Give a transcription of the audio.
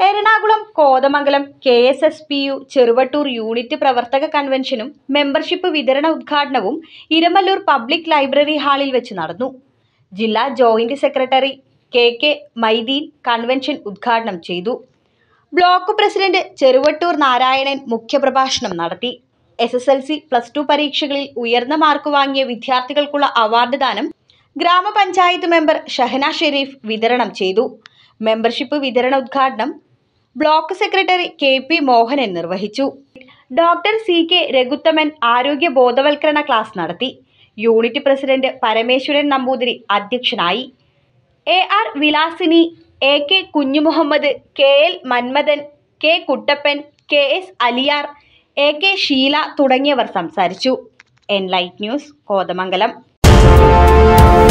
Ernakulam Kothamangalam K S S P U Cheruvattoor unit പ്രവർത്തക കൺവെൻഷനും membership വിതരണ ഉദ്ഘാടനവും ഇരമല്ലൂർ പബ്ലിക് ലൈബ്രറി ഹാളിൽ വെച്ച് നടന്നു ജില്ലാ joint secretary K K Maideen convention ഉദ്ഘാടനം ചെയ്തു ബ്ലോക്ക് പ്രസിഡന്റ് ചെറുവട്ടൂർ നാരായണൻ മുഖ്യപ്രഭാഷണം നടത്തി S S L C plus two പരീക്ഷകളിൽ ഉയർന്ന മാർക്ക് വാങ്ങിയ വിദ്യാർത്ഥികൾക്കുള്ള അവാർഡ് ദാനം ഗ്രാമപഞ്ചായത്ത് മെമ്പർ ഷഹന ഷെരീഫ് വിതരണം ചെയ്തു മെമ്പർഷിപ്പ് വിതരണ ഉദ്ഘാടനം block secretary K P Mohanan നിർവഹിച്ചു ഡോക്ടർ സി കെ രഘുത്തമൻ ആരോഗ്യ ബോധവൽക്കരണ ക്ലാസ് നടത്തി യൂണിറ്റ് പ്രസിഡന്റ് പരമേശ്വരൻ നമ്പൂതിരി അധ്യക്ഷനായി A R Vilasini A K Kunjumuhammed K L Manmadhan K Kuttappan K S Aliyar A K Sheela തുടങ്ങിയവർ സംസാരിച്ചു എൻ ലൈറ്റ് ന്യൂസ് കോതമംഗലം